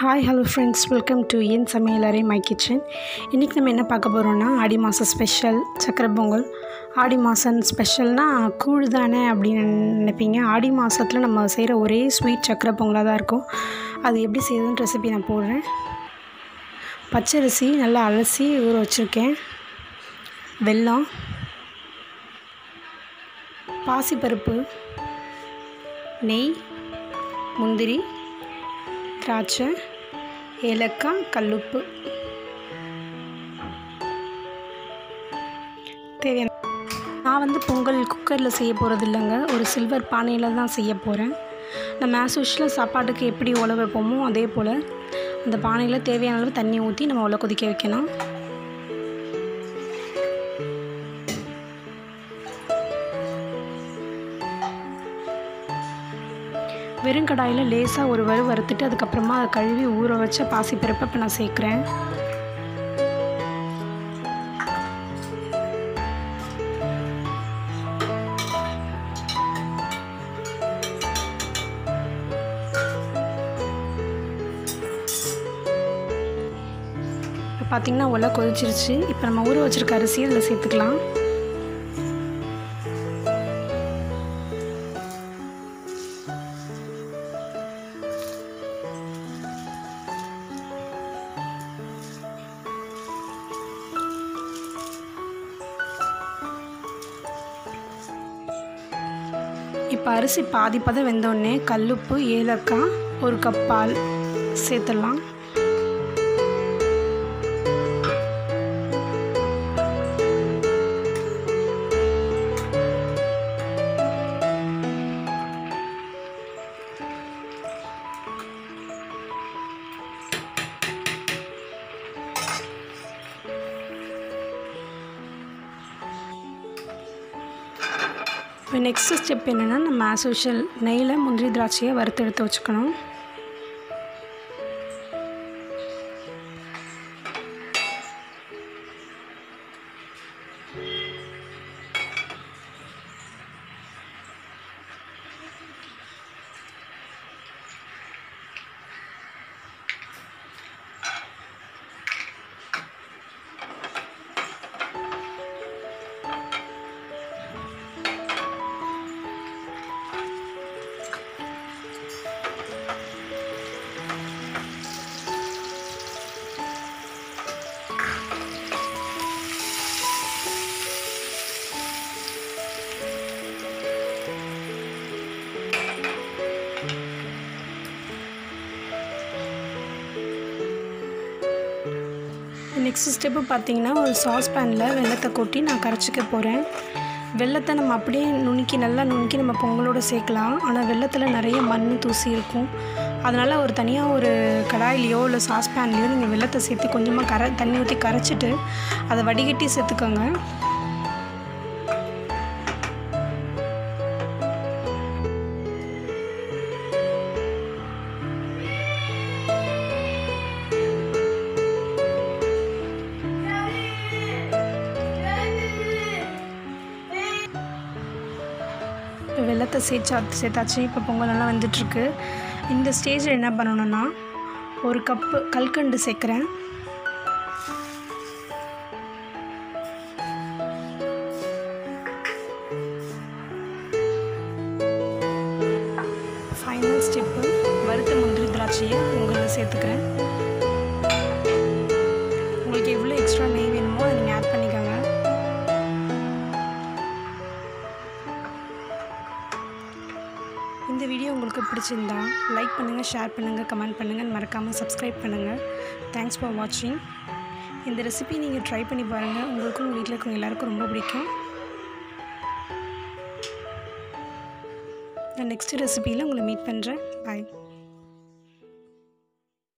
hi hello friends welcome to என் சமையலறை my kitchen இன்றைக்கி நம்ம என்ன பார்க்க போகிறோம்னா ஆடி மாதம் ஸ்பெஷல் சக்கரை பொங்கல் ஆடி மாதம் ஸ்பெஷல்னால் கூழ் தானே அப்படின்னு நினைப்பீங்க ஆடி மாதத்தில் நம்ம செய்கிற ஒரே ஸ்வீட் சக்கரை பொங்கலாக தான் இருக்கும் அது எப்படி செய்யுதுன்னு ரெசிபி நான் போடுறேன் பச்சரிசி நல்லா அலசி ஊற வச்சுருக்கேன் வெல்லம் பாசிப்பருப்பு நெய் முந்திரி திராட்சை ஏலக்காய் கல்லுப்பு தேவையான நான் வந்து பொங்கல் குக்கரில் செய்ய போகிறது இல்லைங்க ஒரு சில்வர் பானையில் தான் செய்ய போகிறேன் நம்ம ஆஸ் யூஷுவலாக சாப்பாட்டுக்கு எப்படி உல வைப்போமோ அதே போல் அந்த பானையில் தேவையான அளவு தண்ணி ஊற்றி நம்ம உல கொதிக்க வைக்கணும் வெறும் கடாயில் லேசாக ஒரு வறு வறுத்துட்டு அதுக்கப்புறமா அதை கழுவி ஊற வச்ச பாசிப்பருப்பை இப்போ நான் சேர்க்குறேன் இப்போ பார்த்திங்கன்னா உள்ள கொதிச்சிருச்சு இப்போ நம்ம ஊற வச்சுருக்க அரிசி அதில் சேர்த்துக்கலாம் இப்போ அரிசி பாதி பதம் வெந்தோடனே கல்லுப்பு ஏலக்காய் ஒரு கப் பால் சேர்த்துடலாம் இப்போ நெக்ஸ்ட்டு ஸ்டெப் என்னென்னா நம்ம ஆஸ் யூஷுவல் நெய்யில் முந்திரி திராட்சையை வறுத்து எடுத்து வச்சுக்கணும் நெக்ஸ்ட் ஸ்டெப்பு பார்த்தீங்கன்னா ஒரு சாஸ் பேனில் வெள்ளத்தை கொட்டி நான் கரைச்சிக்க போகிறேன் வெள்ளத்தை நம்ம அப்படியே நுணுக்கி நல்லா நுணுக்கி நம்ம பொங்கலோடு சேர்க்கலாம் ஆனால் வெள்ளத்தில் நிறைய மண் தூசி இருக்கும் அதனால் ஒரு தனியாக ஒரு கடாயிலையோ இல்லை சாஸ் பேன்லேயோ நீங்கள் வெள்ளத்தை சேர்த்து கொஞ்சமாக கரை தண்ணி ஊற்றி கரைச்சிட்டு அதை வடிகட்டி சேர்த்துக்கோங்க இப்போ வெள்ளத்தை சேர்த்தா சேர்த்தாச்சு இப்போ பொங்கல் நல்லா வந்துட்டுருக்கு இந்த ஸ்டேஜில் என்ன பண்ணணும்னா ஒரு கப்பு கல்கண்டு சேர்க்குறேன் ஃபைனல் ஸ்டெப்பு வறுத்த முந்திரி திராட்சையை பொங்கலில் சேர்த்துக்கிறேன் உங்களுக்கு எவ்வளோ எக்ஸ்ட்ரா நெய் வேணுமோ அதை நீங்கள் ஆட் பண்ணிக்கோங்க இந்த வீடியோ உங்களுக்கு பிடிச்சிருந்தா லைக் பண்ணுங்கள் ஷேர் பண்ணுங்கள் கமெண்ட் பண்ணுங்கள் மறக்காமல் சப்ஸ்கிரைப் பண்ணுங்கள் தேங்க்ஸ் ஃபார் வாட்சிங் இந்த ரெசிபி நீங்கள் ட்ரை பண்ணி பாருங்கள் உங்களுக்கும் உங்கள் வீட்டில் இருக்கவங்க எல்லாருக்கும் ரொம்ப பிடிக்கும் நான் நெக்ஸ்ட் ரெசிபியில் உங்களை மீட் பண்ணுறேன் பாய்